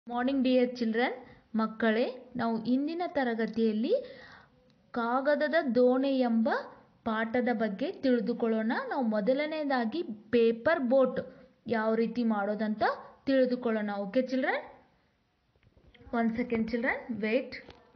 morning dear children ಮಕ್ಕಳೇ ನಾವು ಇಂದಿನ ತರಗತಿಯಲ್ಲಿ ಕಾಗದದ ದೋಣಿ ಎಂಬ ಪಾಠದ ಬಗ್ಗೆ ತಿಳಿದುಕೊಳ್ಳೋಣ ನಾವು ಮೊದಲನೇದಾಗಿ ಪೇಪರ್ ಬೋಟ್ ಯಾವ ರೀತಿ ಮಾಡೋದಂತ ತಿಳಿದುಕೊಳ್ಳೋಣ okay children one second children wait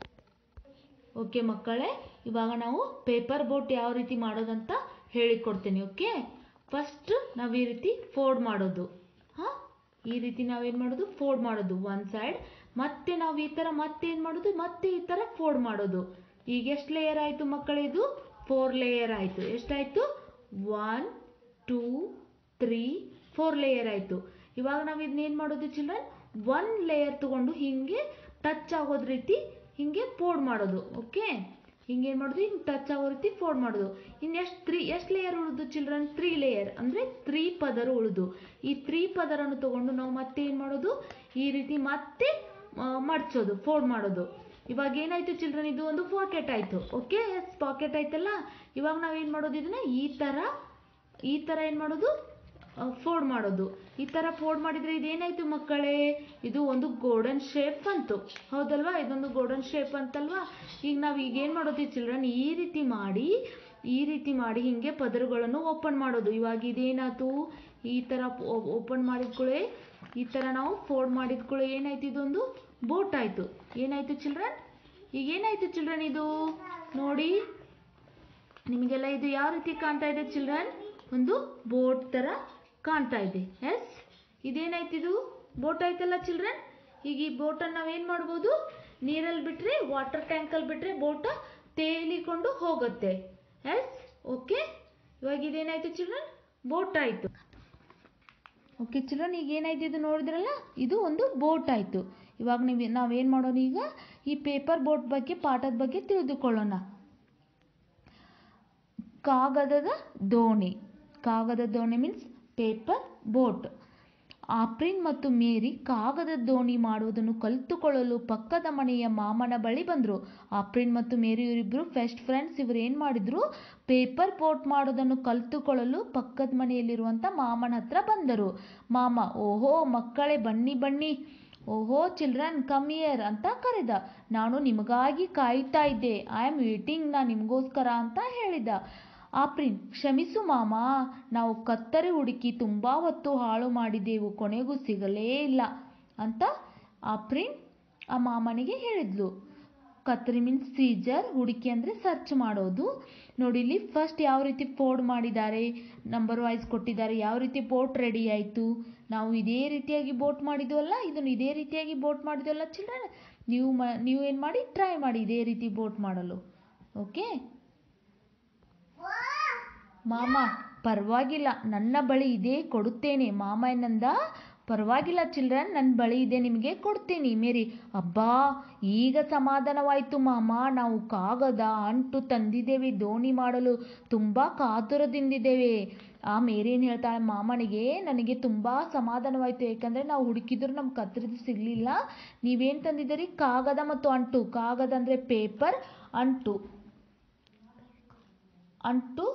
okay ಮಕ್ಕಳೇ ಇವಾಗ ನಾವು ಪೇಪರ್ ಬೋಟ್ ಯಾವ ರೀತಿ ಮಾಡೋದಂತ ಹೇಳಿಕೊಡ್ತೀನಿ ಓಕೆ ಫಸ್ಟ್ ನಾವು ಈ ರೀತಿ ಫೋಲ್ಡ್ ಮಾಡೋದು ಹಾಂ ಈ ರೀತಿ ನಾವೇನು ಮಾಡೋದು ಫೋಲ್ಡ್ ಮಾಡೋದು ಒನ್ ಸೈಡ್ ಮತ್ತೆ ನಾವು ಈ ಥರ ಮತ್ತೆ ಏನು ಮಾಡೋದು ಮತ್ತೆ ಈ ಥರ ಫೋಲ್ಡ್ ಮಾಡೋದು ಈಗ ಎಷ್ಟು ಲೇಯರ್ ಆಯಿತು ಮಕ್ಕಳಿದು ಫೋರ್ ಲೇಯರ್ ಆಯಿತು ಎಷ್ಟಾಯಿತು one two three four layer ಆಯಿತು ಇವಾಗ ನಾವು ಇದನ್ನೇನು ಮಾಡೋದು ಚಿಲ್ಡ್ರನ್ ಒನ್ ಲೇಯರ್ ತಗೊಂಡು ಹಿಂಗೆ ಟಚ್ ಆಗೋದ್ ರೀತಿ ಹಿಂಗೆ ಫೋಲ್ಡ್ ಮಾಡೋದು ಓಕೆ ಹಿಂಗೆ ಏನು ಮಾಡೋದು ಹಿಂಗೆ ಟಚ್ ಆಗೋ ರೀತಿ ಫೋಲ್ಡ್ ಮಾಡೋದು ಇನ್ನು ಎಷ್ಟು ತ್ರೀ ಎಷ್ಟು ಲೇಯರ್ ಉಳಿದು ಚಿಲ್ಡ್ರನ್ ತ್ರೀ ಲೇಯರ್ ಅಂದರೆ ತ್ರೀ ಪದರ ಉಳಿದು ಈ ತ್ರೀ ಪದರನ್ನು ತಗೊಂಡು ನಾವು ಮತ್ತೆ ಏನು ಮಾಡೋದು ಈ ರೀತಿ ಮತ್ತೆ ಆ, ಮಡ್ಚೋದು ಫೋಲ್ಡ್ ಮಾಡೋದು ಇವಾಗ ಏನಾಯ್ತು ಚಿಲ್ಡ್ರನ್ ಇದು ಒಂದು ಪಾಕೆಟ್ ಆಯಿತು ಓಕೆ ಎಸ್ ಪಾಕೆಟ್ ಆಯ್ತಲ್ಲ ಇವಾಗ ನಾವೇನು ಮಾಡೋದು ಇದನ್ನ ಈ ಥರ ಈ ಥರ ಏನು ಮಾಡೋದು ಫೋಲ್ಡ್ ಮಾಡೋದು ಈ ಥರ ಫೋಲ್ಡ್ ಮಾಡಿದರೆ ಇದೇನಾಯ್ತು ಮಕ್ಕಳೇ ಇದು ಒಂದು ಗೋಲ್ಡನ್ ಶೇಪ್ ಅಂತು ಹೌದಲ್ವಾ ಇದೊಂದು ಗೋಲ್ಡನ್ ಶೇಪ್ ಅಂತಲ್ವಾ ಈಗ ನಾವು ಈಗ ಏನು ಮಾಡೋದು ಚಿಲ್ಡ್ರನ್ ಈ ರೀತಿ ಮಾಡಿ ಈ ರೀತಿ ಮಾಡಿ ಹಿಂಗೆ ಪದರುಗಳನ್ನು ಓಪನ್ ಮಾಡೋದು ಇವಾಗ ಇದೇನಾಯ್ತು ಈ ಥರ ಓಪನ್ ಮಾಡಿದ್ಕೊಳ್ಳೆ ಈ ಥರ ನಾವು ಫೋಲ್ಡ್ ಮಾಡಿದ್ಕೊಳ್ಳೆ ಏನಾಯ್ತು ಇದೊಂದು ಬೋಟ್ ಆಯಿತು ಏನಾಯ್ತು ಚಿಲ್ಡ್ರನ್ ಈಗ ಏನಾಯ್ತು ಚಿಲ್ಡ್ರನ್ ಇದು ನೋಡಿ ನಿಮಗೆಲ್ಲ ಇದು ಯಾವ ರೀತಿ ಕಾಣ್ತಾ ಇದೆ ಚಿಲ್ಡ್ರನ್ ಒಂದು ಬೋಟ್ ಥರ ಕಾಣ್ತಾ ಇದೆ ಎಸ್ ಇದೇನಾಯ್ತು ಇದು ಬೋಟ್ ಆಯ್ತಲ್ಲ ಚಿಲ್ಡ್ರನ್ ಈಗ ಈ ಬೋಟನ್ನು ನಾವೇನು ಮಾಡ್ಬೋದು ನೀರಲ್ಲಿ ಬಿಟ್ಟರೆ ವಾಟರ್ ಟ್ಯಾಂಕಲ್ಲಿ ಬಿಟ್ಟರೆ ಬೋಟ ತೇಲಿಕೊಂಡು ಹೋಗುತ್ತೆ ಎಸ್ ಓಕೆ ಇವಾಗ ಇದೇನಾಯ್ತು ಚಿಲ್ಡ್ರನ್ ಬೋಟ್ ಆಯಿತು ಓಕೆ ಚಿಲ್ಡ್ರನ್ ಈಗ ಏನಾಯ್ತು ಇದು ನೋಡಿದ್ರಲ್ಲ ಇದು ಒಂದು ಬೋಟ್ ಆಯಿತು ಇವಾಗ ನೀವು ನಾವೇನು ಮಾಡೋಣ ಈಗ ಈ ಪೇಪರ್ ಬೋಟ್ ಬಗ್ಗೆ ಪಾಠದ ಬಗ್ಗೆ ತಿಳಿದುಕೊಳ್ಳೋಣ ಕಾಗದದ ದೋಣಿ ಕಾಗದ ದೋಣಿ ಮೀನ್ಸ್ ಪೇಪರ್ ಬೋಟ್ ಆಪ್ರಿನ್ ಮತ್ತು ಮೇರಿ ಕಾಗದದ ದೋಣಿ ಮಾಡುವುದನ್ನು ಕಲಿತುಕೊಳ್ಳಲು ಪಕ್ಕದ ಮನೆಯ ಮಾಮನ ಬಳಿ ಬಂದರು ಆಪ್ರಿನ್ ಮತ್ತು ಮೇರಿ ಇವರಿಬ್ಬರು ಫೆಸ್ಟ್ ಫ್ರೆಂಡ್ಸ್ ಇವರು ಏನು ಮಾಡಿದ್ರು ಪೇಪರ್ ಬೋಟ್ ಮಾಡೋದನ್ನು ಕಲಿತುಕೊಳ್ಳಲು ಪಕ್ಕದ ಮನೆಯಲ್ಲಿರುವಂಥ ಮಾಮನ ಹತ್ರ ಬಂದರು ಮಾಮ ಓಹೋ ಮಕ್ಕಳೇ ಬನ್ನಿ ಬನ್ನಿ ಓಹೋ ಚಿಲ್ಡ್ರನ್ ಕಮ್ ಇಯರ್ ಅಂತ ಕರೆದ ನಾನು ನಿಮಗಾಗಿ ಕಾಯ್ತಾ ಇದ್ದೆ ಐ ಆಮ್ ವೇಟಿಂಗ್ ನಾ ನಿಮಗೋಸ್ಕರ ಅಂತ ಹೇಳಿದ ಆಪ್ರಿನ್ ಕ್ಷಮಿಸು ಮಾಮ ನಾವು ಕತ್ತರಿ ಹುಡುಕಿ ತುಂಬ ಹೊತ್ತು ಹಾಳು ಮಾಡಿದೆವು ಕೊನೆಗೂ ಸಿಗಲೇ ಇಲ್ಲ ಅಂತ ಆಪ್ರಿನ್ ಆ ಮಾಮನಿಗೆ ಹೇಳಿದ್ಲು ಕತ್ತರಿ ಮೀನ್ಸ್ ಸೀಜರ್ ಹುಡುಕಿ ಅಂದರೆ ಸರ್ಚ್ ಮಾಡೋದು ನೋಡಿ ಇಲ್ಲಿ ಫಸ್ಟ್ ಯಾವ ರೀತಿ ಫೋಲ್ಡ್ ಮಾಡಿದ್ದಾರೆ ನಂಬರ್ ವೈಸ್ ಕೊಟ್ಟಿದ್ದಾರೆ ಯಾವ ರೀತಿ ಬೋಟ್ ರೆಡಿ ಆಯಿತು ನಾವು ಇದೇ ರೀತಿಯಾಗಿ ಬೋಟ್ ಮಾಡಿದ್ವಲ್ಲ ಇದನ್ನು ಇದೇ ರೀತಿಯಾಗಿ ಬೋಟ್ ಮಾಡಿದ್ವಲ್ಲ ಚಿಲ್ಡ್ರನ್ ನೀವು ಮ ನೀವು ಏನು ಮಾಡಿ ಟ್ರೈ ಮಾಡಿ ಇದೇ ರೀತಿ ಬೋಟ್ ಮಾಡಲು ಓಕೆ ಮಾಮ ಪರವಾಗಿಲ್ಲ ನನ್ನ ಬಳಿ ಇದೆ ಕೊಡುತ್ತೇನೆ ಮಾಮ ಏನಂದ ಪರವಾಗಿಲ್ಲ ಚಿಲ್ಡ್ರನ್ ನನ್ನ ಬಳಿ ಇದೆ ನಿಮಗೆ ಕೊಡ್ತೀನಿ ಮೇರಿ ಅಬ್ಬಾ ಈಗ ಸಮಾಧಾನವಾಯಿತು ಮಾಮ ನಾವು ಕಾಗದ ಅಂಟು ತಂದಿದ್ದೇವೆ ದೋಣಿ ಮಾಡಲು ತುಂಬ ಕಾತುರದಿಂದಿದ್ದೇವೆ ಆ ಮೇರಿ ಏನು ಹೇಳ್ತಾಳೆ ಮಾಮನಿಗೆ ನನಗೆ ತುಂಬ ಸಮಾಧಾನವಾಯಿತು ಯಾಕಂದರೆ ನಾವು ಹುಡುಕಿದ್ರು ನಮ್ಗೆ ಕತ್ತರಿದು ಸಿಗಲಿಲ್ಲ ನೀವೇನು ತಂದಿದ್ದೀರಿ ಕಾಗದ ಮತ್ತು ಅಂಟು ಕಾಗದ ಅಂದರೆ ಪೇಪರ್ ಅಂಟು ಅಂಟು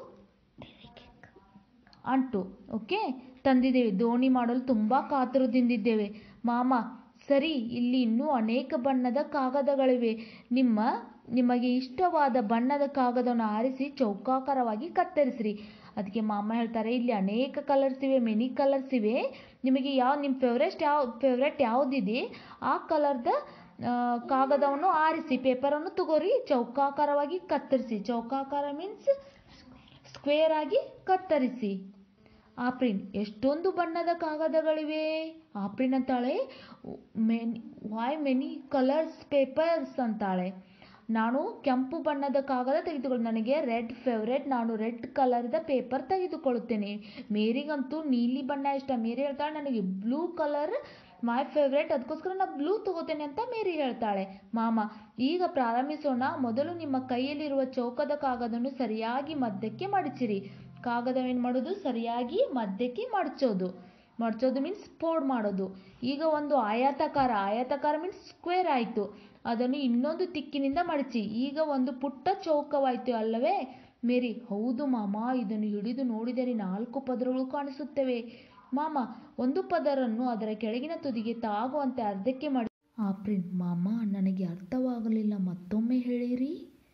ಅಂಟು ಓಕೆ ತಂದಿದ್ದೇವೆ ದೋಣಿ ಮಾಡಲು ತುಂಬ ಕಾತುರದಿಂದಿದ್ದೇವೆ ಮಾಮ ಸರಿ ಇಲ್ಲಿ ಇನ್ನೂ ಅನೇಕ ಬಣ್ಣದ ಕಾಗದಗಳಿವೆ ನಿಮ್ಮ ನಿಮಗೆ ಇಷ್ಟವಾದ ಬಣ್ಣದ ಕಾಗದವನ್ನು ಆರಿಸಿ ಚೌಕಾಕಾರವಾಗಿ ಕತ್ತರಿಸಿರಿ ಅದಕ್ಕೆ ಮಾಮ ಹೇಳ್ತಾರೆ ಇಲ್ಲಿ ಅನೇಕ ಕಲರ್ಸ್ ಇವೆ ಮೆನಿ ಕಲರ್ಸ್ ಇವೆ ನಿಮಗೆ ಯಾವ ನಿಮ್ಮ ಫೇವ್ರೆಟ್ ಯಾವ ಫೇವ್ರೆಟ್ ಯಾವುದಿದೆ ಆ ಕಲರ್ದ ಕಾಗದವನ್ನು ಆರಿಸಿ ಪೇಪರನ್ನು ತಗೋರಿ ಚೌಕಾಕಾರವಾಗಿ ಕತ್ತರಿಸಿ ಚೌಕಾಕಾರ ಮೀನ್ಸ್ ಸ್ಕ್ವೇರ್ ಆಗಿ ಕತ್ತರಿಸಿ ಆಪ್ರಿನ್ ಎಷ್ಟೊಂದು ಬಣ್ಣದ ಕಾಗದಗಳಿವೆ ಆಪ್ರಿನ್ ಅಂತಾಳೆ many why many colours papers ಅಂತಾಳೆ ನಾನು ಕೆಂಪು ಬಣ್ಣದ ಕಾಗದ ತೆಗೆದುಕೊಳ್ಳಿ ನನಗೆ ರೆಡ್ ಫೇವ್ರೆಟ್ ನಾನು ರೆಡ್ ಕಲರ್ದ ಪೇಪರ್ ತೆಗೆದುಕೊಳ್ಳುತ್ತೇನೆ ಮೇರಿಗಂತೂ ನೀಲಿ ಬಣ್ಣ ಇಷ್ಟ ಮೇರಿ ಹೇಳ್ತಾಳೆ ನನಗೆ ಬ್ಲೂ ಕಲರ್ ಮೈ ಫೇವ್ರೆಟ್ ಅದಕ್ಕೋಸ್ಕರ ನಾನು ಬ್ಲೂ ತಗೋತೇನೆ ಅಂತ ಮೇರಿ ಹೇಳ್ತಾಳೆ ಮಾಮ ಈಗ ಪ್ರಾರಂಭಿಸೋಣ ಮೊದಲು ನಿಮ್ಮ ಕೈಯಲ್ಲಿರುವ ಚೌಕದ ಕಾಗದವನ್ನು ಸರಿಯಾಗಿ ಮಧ್ಯಕ್ಕೆ ಮಡಚಿರಿ ಕಾಗದವೇನು ಮಾಡೋದು ಸರಿಯಾಗಿ ಮಧ್ಯಕ್ಕೆ ಮಡಚೋದು ಮಡಚೋದು ಮೀನ್ಸ್ ಫೋಲ್ಡ್ ಮಾಡೋದು ಈಗ ಒಂದು ಆಯಾತಕಾರ ಆಯಾತಕಾರ ಮೀನ್ಸ್ ಸ್ಕ್ವೇರ್ ಆಯಿತು ಅದನ್ನು ಇನ್ನೊಂದು ತಿಕ್ಕಿನಿಂದ ಮಡಚಿ ಈಗ ಒಂದು ಪುಟ್ಟ ಚೌಕವಾಯಿತು ಅಲ್ಲವೇ ಮೇರಿ ಹೌದು ಮಾಮ ಇದನ್ನು ಹಿಡಿದು ನೋಡಿದರೆ ನಾಲ್ಕು ಪದರಗಳು ಕಾಣಿಸುತ್ತವೆ ಮಾಮ ಒಂದು ಪದರನ್ನು ಅದರ ಕೆಳಗಿನ ತುದಿಗೆ ತಾಗುವಂತೆ ಅರ್ಧಕ್ಕೆ ಮಾಡಿ ಆಪ್ರಿನ್ ಮಾಮ ನನಗೆ ಅರ್ಥವಾಗಲಿಲ್ಲ ಮತ್ತೊಮ್ಮೆ ಹೇಳಿರಿ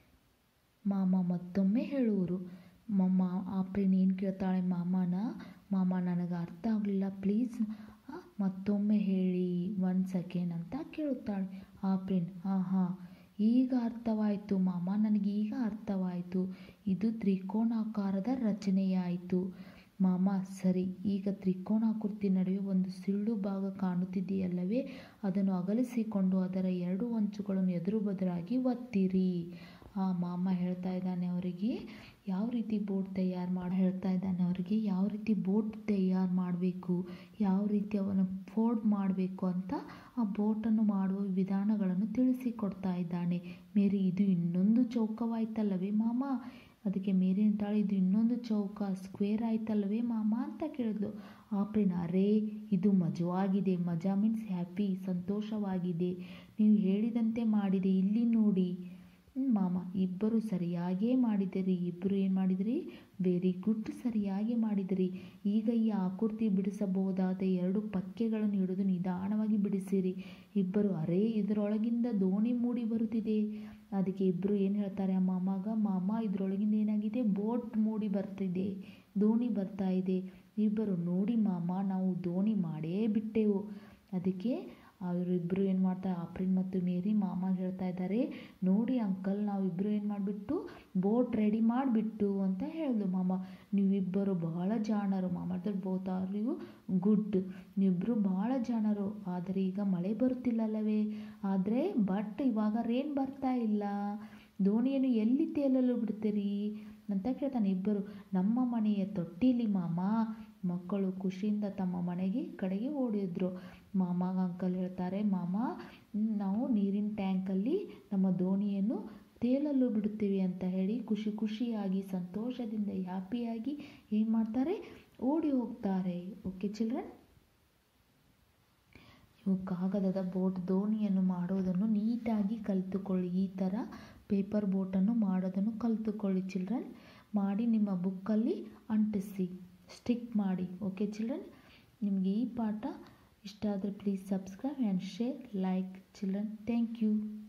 ಮಾಮ ಮತ್ತೊಮ್ಮೆ ಹೇಳುವರು ಮಮ್ಮ ಆಪ್ರಿನ್ ಏನು ಕೇಳ್ತಾಳೆ ಮಾಮನ ಮಾಮ ನನಗೆ ಅರ್ಥ ಆಗಲಿಲ್ಲ ಪ್ಲೀಸ್ ಮತ್ತೊಮ್ಮೆ ಹೇಳಿ ಒನ್ ಸೆಕೆಂಡ್ ಅಂತ ಕೇಳುತ್ತಾಳೆ ಆಪ್ರಿನ್ ಹಾಂ ಹಾಂ ಈಗ ಅರ್ಥವಾಯಿತು ಮಾಮ ನನಗೆ ಈಗ ಅರ್ಥವಾಯಿತು ಇದು ತ್ರಿಕೋಣಾಕಾರದ ರಚನೆಯಾಯಿತು ಮಾಮ ಸರಿ ಈಗ ತ್ರಿಕೋಣಾಕೃತಿ ನಡುವೆ ಒಂದು ಸಿಳ್ಳು ಭಾಗ ಕಾಣುತ್ತಿದೆಯಲ್ಲವೇ ಅದನ್ನು ಅಗಲಿಸಿಕೊಂಡು ಅದರ ಎರಡು ಅಂಚುಗಳನ್ನು ಎದುರು ಬದಲಾಗಿ ಒತ್ತಿರಿ ಆ ಮಾಮ ಹೇಳ್ತಾ ಇದ್ದಾನೆ ಅವರಿಗೆ ಯಾವ ರೀತಿ ಬೋಟ್ ತಯಾರು ಮಾಡಿ ಹೇಳ್ತಾ ಇದ್ದಾನೆ ಅವರಿಗೆ ಯಾವ ರೀತಿ ಬೋಟ್ ತಯಾರು ಮಾಡಬೇಕು ಯಾವ ರೀತಿ ಅವನು ಫೋಲ್ಡ್ ಮಾಡಬೇಕು ಅಂತ ಆ ಬೋಟನ್ನು ಮಾಡುವ ವಿಧಾನಗಳನ್ನು ತಿಳಿಸಿಕೊಡ್ತಾ ಇದ್ದಾನೆ ಮೇರಿ ಇದು ಇನ್ನೊಂದು ಚೌಕವಾಯ್ತಲ್ಲವೇ ಮಾಮ ಅದಕ್ಕೆ ಮೇರಿ ಅಂತಾಳೆ ಇದು ಇನ್ನೊಂದು ಚೌಕ ಸ್ಕ್ವೇರ್ ಆಯ್ತಲ್ವೇ ಮಾಮ ಅಂತ ಕೇಳಿದ್ಲು ಆಪ್ರಿನ್ ಅರೇ ಇದು ಮಜವಾಗಿದೆ ಮಜಾ ಮೀನ್ಸ್ ಹ್ಯಾಪಿ ಸಂತೋಷವಾಗಿದೆ ನೀವು ಹೇಳಿದಂತೆ ಮಾಡಿದೆ ಇಲ್ಲಿ ನೋಡಿ ಮಾಮ ಇಬ್ಬರು ಸರಿಯಾಗೇ ಮಾಡಿದಿರಿ ಇಬ್ಬರು ಏನು ಮಾಡಿದಿರಿ ವೆರಿ ಗುಡ್ ಸರಿಯಾಗಿ ಮಾಡಿದಿರಿ ಈಗ ಈ ಆಕೃತಿ ಬಿಡಿಸಬಹುದಾದ ಎರಡು ಪಕ್ಕೆಗಳನ್ನು ಹಿಡಿದು ನಿಧಾನವಾಗಿ ಬಿಡಿಸಿರಿ ಇಬ್ಬರು ಅರೇ ಇದರೊಳಗಿಂದ ದೋಣಿ ಮೂಡಿ ಬರುತ್ತಿದೆ ಅದಕ್ಕೆ ಇಬ್ಬರು ಏನು ಹೇಳ್ತಾರೆ ಆ ಮಾಮಾಗ ಮಾಮ ಇದರೊಳಗಿಂದ ಏನಾಗಿದೆ ಬೋಟ್ ಮೂಡಿ ಬರ್ತಿದೆ ದೋಣಿ ಬರ್ತಾ ಇದೆ ಇಬ್ಬರು ನೋಡಿ ಮಾಮ ನಾವು ದೋಣಿ ಮಾಡೇ ಬಿಟ್ಟೆವು ಅದಕ್ಕೆ ಅವರಿಬ್ಬರು ಏನು ಮಾಡ್ತಾರೆ ಆಪ್ರಿನ್ ಮತ್ತು ಮೇರಿ ಮಾಮ ಹೇಳ್ತಾ ಇದ್ದಾರೆ ನೋಡಿ ಅಂಕಲ್ ನಾವಿಬ್ಬರು ಏನು ಮಾಡಿಬಿಟ್ಟು ಬೋಟ್ ರೆಡಿ ಮಾಡಿಬಿಟ್ಟು ಅಂತ ಹೇಳಿದ್ರು ಮಾಮ ನೀವಿಬ್ಬರು ಬಹಳ ಜಾಣರು ಮಾಮ ಬೋತ್ ಆರ್ ಯು ಗುಡ್ ನೀವಿಬ್ಬರು ಬಹಳ ಜಾಣರು ಆದರೆ ಈಗ ಮಳೆ ಬರುತ್ತಿಲ್ಲಲ್ಲವೇ ಆದರೆ ಬಟ್ ಇವಾಗ ರೇನ್ ಬರ್ತಾ ಇಲ್ಲ ದೋಣಿಯನ್ನು ಎಲ್ಲಿ ತೇಲಲು ಬಿಡ್ತೀರಿ ಅಂತ ಕೇಳ್ತಾನೆ ಇಬ್ಬರು ನಮ್ಮ ಮನೆಯ ತೊಟ್ಟಿಲಿ ಮಾಮ ಮಕ್ಕಳು ಖುಷಿಯಿಂದ ತಮ್ಮ ಮನೆಗೆ ಕಡೆಗೆ ಓಡಿದ್ರು ಮಾಮಾಗ ಅಂಕಲ್ ಹೇಳ್ತಾರೆ ಮಾಮ ನಾವು ನೀರಿನ ಟ್ಯಾಂಕಲ್ಲಿ ನಮ್ಮ ದೋಣಿಯನ್ನು ತೇಲಲು ಬಿಡುತ್ತೀವಿ ಅಂತ ಹೇಳಿ ಖುಷಿ ಖುಷಿಯಾಗಿ ಸಂತೋಷದಿಂದ ಹ್ಯಾಪಿಯಾಗಿ ಏನು ಮಾಡ್ತಾರೆ ಓಡಿ ಹೋಗ್ತಾರೆ ಓಕೆ ಚಿಲ್ಡ್ರನ್ ನೀವು ಕಾಗದದ ಬೋಟ್ ದೋಣಿಯನ್ನು ಮಾಡೋದನ್ನು ನೀಟಾಗಿ ಕಲಿತುಕೊಳ್ಳಿ ಈ ಥರ ಪೇಪರ್ ಬೋಟನ್ನು ಮಾಡೋದನ್ನು ಕಲಿತುಕೊಳ್ಳಿ ಚಿಲ್ಡ್ರನ್ ಮಾಡಿ ನಿಮ್ಮ ಬುಕ್ಕಲ್ಲಿ ಅಂಟಿಸಿ ಸ್ಟಿಕ್ ಮಾಡಿ ಓಕೆ ಚಿಲ್ಡ್ರನ್ ನಿಮಗೆ ಈ ಪಾಠ ಇಷ್ಟ ಆದರೆ please subscribe and share like children thank you